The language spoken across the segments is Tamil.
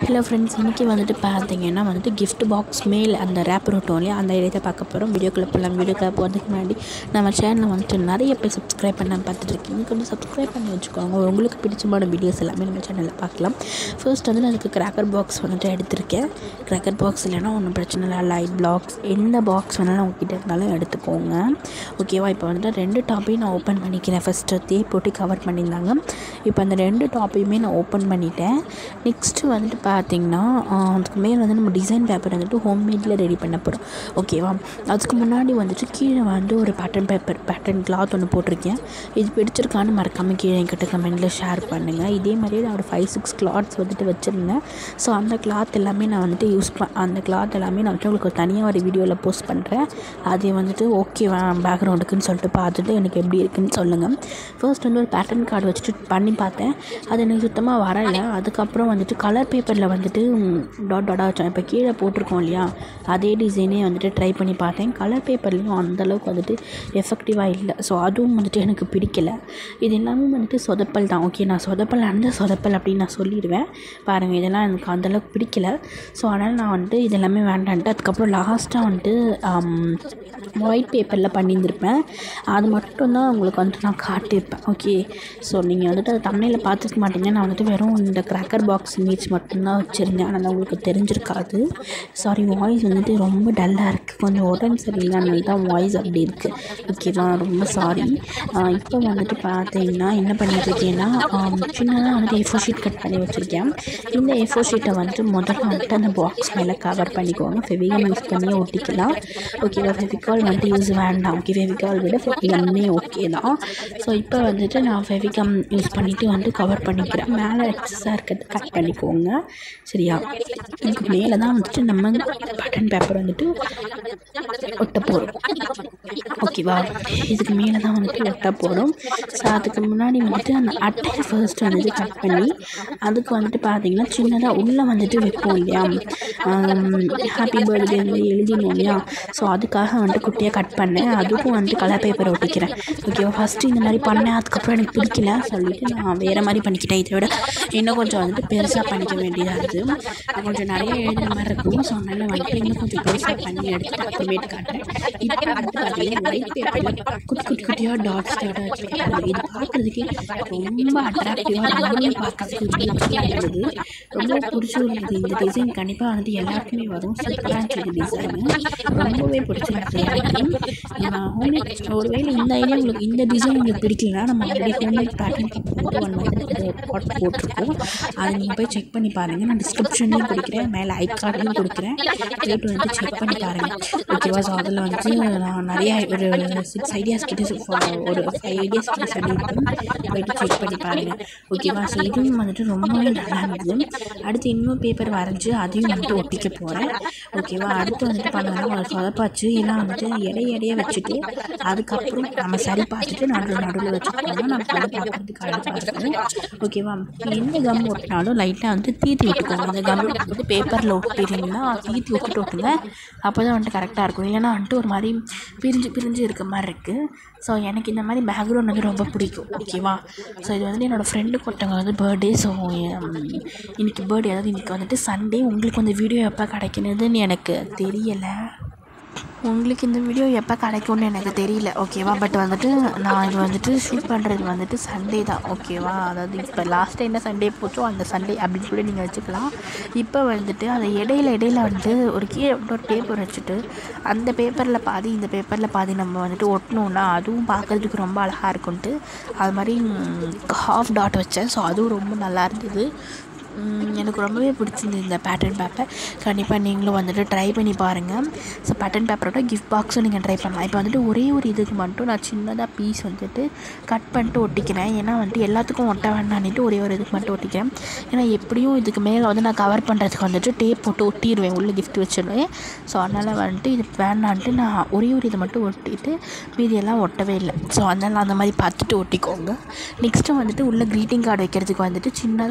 ஹலோ ஃப்ரெண்ட்ஸ் இன்றைக்கி வந்துட்டு பார்த்தீங்கன்னா வந்துட்டு gift பாக்ஸ் மேல் அந்த ரேப்பர் விட்டோம் இல்லையா அந்த இடத்த பார்க்க போகிறோம் வீடியோக்குள்ளே போகலாம் வீடியோக்குள்ளே போகிறதுக்கு முன்னாடி நம்ம சேனலில் வந்துட்டு நிறைய பேர் சப்ஸ்கிரைப் பண்ண பார்த்துட்டு இருக்கீங்க கொஞ்சம் சப்ஸ்கிரைப் பண்ணி வச்சுக்கோங்க உங்களுக்கு பிடிச்சமான வீடியோஸ் எல்லாமே நம்ம சேனலில் பார்க்கலாம் ஃபர்ஸ்ட் வந்து நான் அதுக்கு கிராக்கர் பாக்ஸ் வந்துட்டு எடுத்திருக்கேன் கிராக்கர் பாக்ஸ் இல்லைன்னா ஒன்றும் பிரச்சனை இல்லை லைட் பாக்ஸ் எந்த பாக்ஸ் வேணாலும் உங்ககிட்ட இருந்தாலும் எடுத்துக்கோங்க ஓகேவா இப்போ வந்துட்டு ரெண்டு டாப்பையும் நான் ஓப்பன் பண்ணிக்கிறேன் ஃபஸ்ட்டு டேப் போட்டு கவர் பண்ணியிருந்தாங்க இப்போ அந்த ரெண்டு டாப்பையுமே நான் ஓப்பன் பண்ணிட்டேன் நெக்ஸ்ட்டு வந்துட்டு பார்த்தீங்கன்னா ஆஹ், அதுக்கு மேலே வந்து நம்ம டிசைன் பேப்பர் வந்துட்டு ஹோம்மேடில் ரெடி பண்ண போகிறோம் ஓகேவா அதுக்கு முன்னாடி வந்துட்டு கீழே வந்து ஒரு பேட்டர்ன் பேப்பர் பேட்டர்ன் கிளாத் ஒன்று போட்டிருக்கேன் இது பிடிச்சிருக்கான்னு மறக்காமல் கீழே என்கிட்ட கமெண்ட்டில் ஷேர் பண்ணுங்கள் இதே மாதிரியே நான் ஒரு ஃபைவ் சிக்ஸ் கிளாத்ஸ் வந்துட்டு வச்சுருந்தேன் ஸோ அந்த கிளாத் எல்லாமே நான் வந்துட்டு யூஸ் ப அந்த கிளாத் எல்லாமே நான் வந்துட்டு உங்களுக்கு தனியாக ஒரு வீடியோவில் போஸ்ட் பண்ணுறேன் அது வந்துட்டு ஓகேவா பேக்ரவுண்டுக்குன்னு சொல்லிட்டு பார்த்துட்டு எனக்கு எப்படி இருக்குன்னு சொல்லுங்கள் ஃபர்ஸ்ட் வந்து ஒரு பேட்டர்ன் கார்டு வச்சுட்டு பண்ணி பார்த்தேன் அது எனக்கு சுத்தமாக வரலை அதுக்கப்புறம் வந்துட்டு கலர் பேப்பரில் வந்துட்டு டாட் டாட்டாக வச்சேன் இப்போ கீழே போட்டிருக்கோம் இல்லையா அதே டிசைனே வந்துட்டு ட்ரை பண்ணி பார்த்தேன் கலர் பேப்பர்லேயும் அந்தளவுக்கு வந்துட்டு எஃபெக்டிவாக இல்லை ஸோ அதுவும் வந்துட்டு எனக்கு பிடிக்கல இது எல்லாமே வந்துட்டு சொதப்பல் தான் ஓகே நான் சொதப்பல் அந்த சொதப்பல் அப்படின்னு நான் சொல்லிடுவேன் பாருங்கள் இதெல்லாம் எனக்கு அந்தளவுக்கு பிடிக்கல ஸோ அதனால் நான் வந்துட்டு இது எல்லாமே வேண்டான்ட்டு அதுக்கப்புறம் லாஸ்ட்டாக வந்துட்டு ஒயிட் பேப்பரில் பண்ணியிருந்திருப்பேன் அது மட்டும்தான் உங்களுக்கு வந்துட்டு நான் காட்டியிருப்பேன் ஓகே ஸோ நீங்கள் வந்துட்டு அது தமிழில் பார்த்துருக்க மாட்டீங்க நான் வந்துட்டு வெறும் இந்த கிராக்கர் பாக்ஸ் இமேஜ் மட்டும்தான் வச்சுருந்தேன் ஆனால் உங்களுக்கு தெரிஞ்சிருக்காது சாரி வாய்ஸ் வந்துட்டு ரொம்ப டல்லாக இருக்குது கொஞ்சம் உடம்பு சரியில்லைனால தான் வாய்ஸ் அப்படி இருக்குது ஓகேவா ரொம்ப சாரி இப்போ வந்துட்டு பார்த்தீங்கன்னா என்ன பண்ணிட்டு இருக்கேன்னா சின்னதாக வந்துட்டு ஏ ஃபோர் ஷீட் கட் பண்ணி வச்சுருக்கேன் இந்த ஏ ஃபோர் ஷீட்டை வந்துட்டு முதல்ல வந்துட்டு அந்த பாக்ஸ் மேலே கவர் பண்ணிக்கோங்க ஃபெவிகம் யூஸ் பண்ணியே ஒட்டிக்கலாம் ஓகேவா ஃபெவிகால் வந்துட்டு யூஸ் வேண்டாம் ஓகே ஃபெவிகால் விட ஃபெவிகம்மே ஓகே தான் ஸோ இப்போ வந்துட்டு நான் ஃபெவிகம் யூஸ் பண்ணிவிட்டு வந்து கவர் பண்ணிக்கிறேன் மேலே எக்ஸஸாக இருக்கிறது கட் பண்ணிக்கோங்க சரியா இதுக்கு மேலே தான் வந்துட்டு நம்ம பட்டன் பேப்பர் வந்துட்டு ஒட்ட போகிறோம் ஓகேவா இதுக்கு மேலே தான் வந்துட்டு ஒட்ட போகிறோம் ஸோ அதுக்கு முன்னாடி வந்துட்டு அந்த அட்டையை ஃபர்ஸ்ட் வந்துட்டு கட் பண்ணி அதுக்கு வந்துட்டு பார்த்தீங்கன்னா சின்னதாக உள்ளே வந்துட்டு வைப்போம் இல்லையா ஹாப்பி பர்த்டே எழுதினோம் இல்லையா ஸோ அதுக்காக வந்துட்டு குட்டியாக கட் பண்ணேன் அதுக்கும் வந்துட்டு கலர் பேப்பர் ஒட்டிக்கிறேன் ஓகேவா ஃபஸ்ட்டு இந்த மாதிரி பண்ணேன் அதுக்கப்புறம் எனக்கு பிடிக்கல சொல்லிட்டு நான் வேறு மாதிரி பண்ணிக்கிட்டேன் இதை விட இன்னும் கொஞ்சம் வந்துட்டு பெருசாக பண்ணிக்க வேண்டியதாக இருக்குது நான் கொஞ்சம் நிறைய எழுதுற மாதிரி இருக்கும் ஸோ அதனால் வந்துட்டு இன்னும் கொஞ்சம் பெருசாக பண்ணி எடுத்துட்டு அப்புறமேட்டு காட்டுறேன் இப்போ வந்துட்டு பார்த்தீங்கன்னா ஒயிட் பேப்பரில் குட்டி குட்டி குட்டியாக டாட்ஸ் டாட்டாக வச்சுருக்கேன் இது பார்க்குறதுக்கே ரொம்ப அட்ராக்டிவாக ரொம்பவே பார்க்கறதுக்கு பிடிச்சியாக இருந்தது ரொம்ப பிடிச்சிருந்தது இந்த டிசைன் கண்டிப்பாக வந்துட்டு எல்லாருக்குமே வரும் சூப்பராக இருந்துச்சு டிசைனு ரொம்பவே பிடிச்சிருந்தது எனக்கு நம்ம ஹோம்மேட் ஒருவேளை இந்த ஐடியா உங்களுக்கு இந்த டிசைன் உங்களுக்கு பிடிக்கலனா நம்ம ஆல்ரெடி ஹோம்மேட் பேட்டர்ன் போட்டு ஒன் வந்து பாட் போட்டிருக்கோம் அதை நீங்கள் போய் செக் பண்ணி பாருங்கள் நான் டிஸ்கிரிப்ஷன்லேயும் கொடுக்குறேன் மேலே ஐ கார்ட்லேயும் கொடுக்குறேன் போய்ட்டு வந்து செக் பண்ணி பாருங்கள் ஓகேவா ஸோ அதில் வந்து நான் நிறைய ஒரு சிக்ஸ் ஐடியாஸ் கிட்ட சொ- ஒரு ஃபைவ் ஐடியாஸ் கிட்ட சொல்லியிருக்கேன் போயிட்டு செக் பண்ணி பாருங்கள் ஓகேவா ஸோ இதுவும் வந்துட்டு ரொம்பவே நல்லா இருந்தது அடுத்து இன்னும் பேப்பர் வரைஞ்சி அதையும் வந்துட்டு ஒட்டிக்க போகிறேன் ஓகேவா அடுத்து வந்துட்டு பண்ணோன்னா ஒரு சொதப்பாச்சு எல்லாம் வந்துட்டு எடை எடையே வச்சுட்டு அதுக்கப்புறம் நம்ம சரி பார்த்துட்டு நடுவில் நடுவில் வச்சுக்கோங்க நம்ம படம் பார்க்கறதுக்கு அழகாக இருக்கும் ஓகேவா எந்த கம் ஒட்டினாலும் லைட்டாக வந்து தீத்தி விட்டுக்கோங்க அந்த கம் வந்து பேப்பரில் ஒட்டிட்டீங்கன்னா தீத்தி விட்டுட்டு ஒட்டுங்க அப்போ தான் வந்துட்டு கரெக்டாக இருக்கும் இல்லைன்னா வந்துட்டு ஒரு மாதிரி பிரிஞ்சு பிரிஞ்சு இருக்க மாதிரி இருக்குது ஸோ எனக்கு இந்த மாதிரி பேக்ரவுண்ட் வந்து ரொம்ப பிடிக்கும் ஓகேவா ஸோ இது வந்து என்னோடய ஃப்ரெண்டுக்கு ஒருத்தவங்க வந்து பர்த்டே ஸோ இன்னைக்கு பர்த்டே அதாவது இன்னைக்கு வந்துட்டு சண்டே உங்களுக்கு வந்து வீடியோ எப்போ கிடைக்கணுதுன்னு எனக்கு தெரியலை உங்களுக்கு இந்த வீடியோ எப்போ கிடைக்கும்னு எனக்கு தெரியல ஓகேவா பட் வந்துட்டு நான் இது வந்துட்டு ஷூட் பண்ணுறது வந்துட்டு சண்டே தான் ஓகேவா அதாவது இப்போ லாஸ்ட் என்ன சண்டே போச்சோ அந்த சண்டே அப்படின்னு கூட நீங்கள் வச்சுக்கலாம் இப்போ வந்துட்டு அந்த இடையில இடையில வந்து ஒரு கீழே வந்து ஒரு பேப்பர் வச்சுட்டு அந்த பேப்பரில் பாதி இந்த பேப்பரில் பாதி நம்ம வந்துட்டு ஒட்டணும்னா அதுவும் பார்க்குறதுக்கு ரொம்ப அழகாக இருக்கும்ன்ட்டு அது மாதிரி ஹாஃப் டாட் வச்சேன் ஸோ அதுவும் ரொம்ப நல்லா இருந்தது உம், எனக்கு ரொம்பவே பிடிச்சிருந்தது இந்த பேட்டர்ன் பேப்பர் கண்டிப்பாக நீங்களும் வந்துட்டு ட்ரை பண்ணி பாருங்கள் ஸோ பேட்டர்ன் பேப்பரோட கிஃப்ட் பாக்ஸும் நீங்கள் ட்ரை பண்ணலாம் இப்போ வந்துட்டு ஒரே ஒரு இதுக்கு மட்டும் நான் சின்னதாக பீஸ் வந்துட்டு கட் பண்ணிட்டு ஒட்டிக்கிறேன் ஏன்னா வந்துட்டு எல்லாத்துக்கும் ஒட்ட வேண்டான்னுட்டு ஒரே ஒரு இதுக்கு மட்டும் ஒட்டிக்கிறேன் ஏன்னா எப்படியும் இதுக்கு மேலே வந்து நான் கவர் பண்ணுறதுக்கு வந்துட்டு டேப் போட்டு ஒட்டிடுவேன் உள்ளே கிஃப்ட் வச்சிடுவேன் ஸோ அதனால் வந்துட்டு இது வேண்டான்ட்டு நான் ஒரே ஒரு இதை மட்டும் ஒட்டிட்டு மீதியெல்லாம் ஒட்டவே இல்லை ஸோ அதனால் அந்த மாதிரி பார்த்துட்டு ஒட்டிக்கோங்க நெக்ஸ்ட்டு வந்துட்டு உள்ள க்ரீட்டிங் கார்டு வைக்கிறதுக்கு வந்துட்டு சின்னதாக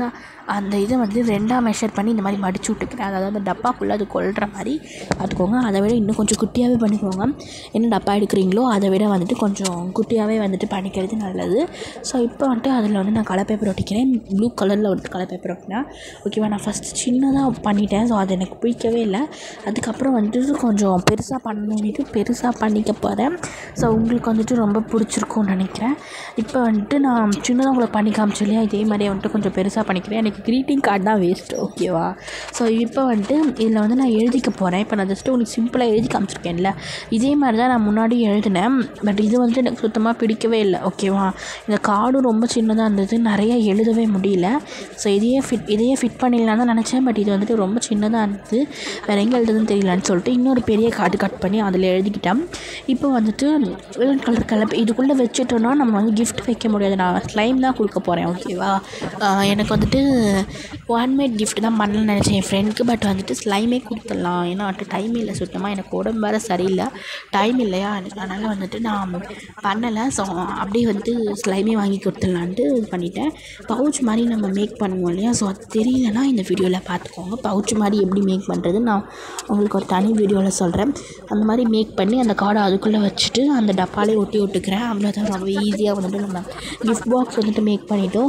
அந்த இதை வந்து ரெண்டாக மெஷர் பண்ணி இந்த மாதிரி மடிச்சு விட்டுக்கிறேன் அதாவது அந்த டப்பாக்குள்ளே அது கொள்கிற மாதிரி பார்த்துக்கோங்க அதை விட இன்னும் கொஞ்சம் குட்டியாகவே பண்ணிக்கோங்க என்ன டப்பா எடுக்கிறீங்களோ அதை விட வந்துட்டு கொஞ்சம் குட்டியாகவே வந்துட்டு பண்ணிக்கிறது நல்லது ஸோ இப்போ வந்துட்டு அதில் வந்து நான் கலர் பேப்பர் ஒட்டிக்கிறேன் ப்ளூ கலரில் வந்துட்டு கலர் பேப்பர் ஒட்டினேன் ஓகேவா நான் ஃபஸ்ட்டு சின்னதாக பண்ணிட்டேன் ஸோ அது எனக்கு பிடிக்கவே இல்லை அதுக்கப்புறம் வந்துட்டு கொஞ்சம் பெருசாக பண்ணணுன்ட்டு பெருசாக பண்ணிக்க போகிறேன் ஸோ உங்களுக்கு வந்துட்டு ரொம்ப பிடிச்சிருக்கும்னு நினைக்கிறேன் இப்போ வந்துட்டு நான் சின்னதாக உங்களுக்கு பண்ணி காமிச்சேன் இல்லையா இதே மாதிரியே வந்துட்டு கொஞ்சம் பெருசாக பண்ணிக்கிறேன் எனக்கு க்ரீட்டிங் கார்டு தான் வேஸ்ட் ஓகேவா ஸோ இப்போ வந்துட்டு இதில் வந்து நான் எழுதிக்க போகிறேன் இப்போ நான் ஜஸ்ட்டு உங்களுக்கு சிம்பிளாக எழுதி காமிச்சிருக்கேன்ல இதே மாதிரி தான் நான் முன்னாடி எழுதினேன் பட் இது வந்து எனக்கு சுத்தமாக பிடிக்கவே இல்லை ஓகேவா இந்த கார்டும் ரொம்ப சின்னதாக இருந்தது நிறைய எழுதவே முடியல ஸோ இதையே ஃபிட் இதையே ஃபிட் பண்ணிடலாம் தான் நினச்சேன் பட் இது வந்துட்டு ரொம்ப சின்னதாக இருந்தது வேறு எங்கே எழுதுதுன்னு தெரியலன்னு சொல்லிட்டு இன்னொரு பெரிய கார்டு கட் பண்ணி அதில் எழுதிக்கிட்டேன் இப்போ வந்துட்டு வெள்ளை கலர் கலர் இதுக்குள்ளே வச்சுட்டோன்னா நம்ம வந்து கிஃப்ட் வைக்க முடியாது நான் ஸ்லைம் தான் கொடுக்க போகிறேன் ஓகேவா ஆஹ் எனக்கு வந்துட்டு ஒன் மேட் gift தான் பண்ணணும்னு நினச்சேன் என் ஃப்ரெண்டுக்கு பட் வந்துட்டு ஸ்லைமே கொடுத்துடலாம் ஏன்னா வந்துட்டு டைம் இல்லை சுத்தமாக எனக்கு உடம்பு வேறு சரியில்லை டைம் இல்லையா எனக்கு அதனால் வந்துட்டு நான் பண்ணலை ஸோ அப்படியே வந்துட்டு ஸ்லைமே வாங்கி கொடுத்துடலான்ட்டு இது பண்ணிட்டேன் பவுச் மாதிரி நம்ம மேக் பண்ணுவோம் இல்லையா ஸோ அது தெரியலனா இந்த வீடியோவில் பார்த்துக்கோங்க பவுச் மாதிரி எப்படி மேக் பண்ணுறது நான் உங்களுக்கு ஒரு தனி வீடியோவில் சொல்கிறேன் அந்த மாதிரி மேக் பண்ணி அந்த கார்டை அதுக்குள்ளே வச்சுட்டு அந்த டப்பாலே ஒட்டி விட்டுக்கிறேன் அவ்வளோதான் ரொம்ப ஈஸியாக வந்துட்டு நம்ம கிஃப்ட் பாக்ஸ் வந்துட்டு மேக் பண்ணிட்டோம்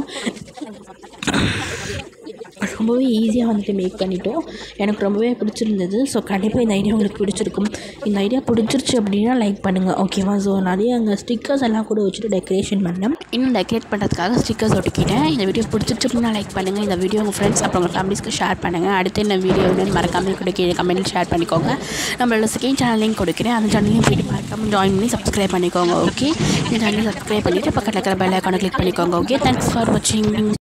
ரொம்பவே ஈஸியாக வந்துட்டு மேக் பண்ணிட்டோம் எனக்கு ரொம்பவே பிடிச்சிருந்தது ஸோ கண்டிப்பாக இந்த ஐடியா உங்களுக்கு பிடிச்சிருக்கும் இந்த ஐடியா பிடிச்சிருச்சு அப்படின்னா லைக் பண்ணுங்கள் ஓகேவா ஸோ நிறைய அங்கே ஸ்டிக்கர்ஸ் எல்லாம் கூட வச்சுட்டு டெக்கரேஷன் பண்ணேன் இன்னும் டெக்கரேட் பண்ணுறதுக்காக ஸ்டிக்கர்ஸ் ஒட்டிக்கிட்டேன் இந்த வீடியோ பிடிச்சிருச்சு அப்படின்னா லைக் பண்ணுங்கள் இந்த வீடியோ உங்கள் ஃப்ரெண்ட்ஸ் அப்புறம் உங்கள் ஃபேமிலிஸ்க்கு ஷேர் பண்ணுங்கள் அடுத்து என்ன வீடியோ என்னன்னு மறக்காமல் கூட கீழே கமெண்ட் ஷேர் பண்ணிக்கோங்க நம்மளோட செகண்ட் சேனல் லிங்க் கொடுக்குறேன் அந்த சேனலையும் போயிட்டு மறக்காமல் ஜாயின் பண்ணி சப்ஸ்கிரைப் பண்ணிக்கோங்க ஓகே இந்த சேனலை சப்ஸ்கிரைப் பண்ணிவிட்டு பக்கத்தில் இருக்கிற பெல் ஐக்கானை கிளிக் பண்ணிக்கோங்க ஓகே தேங்க்ஸ் ஃபார் வாட்சிங்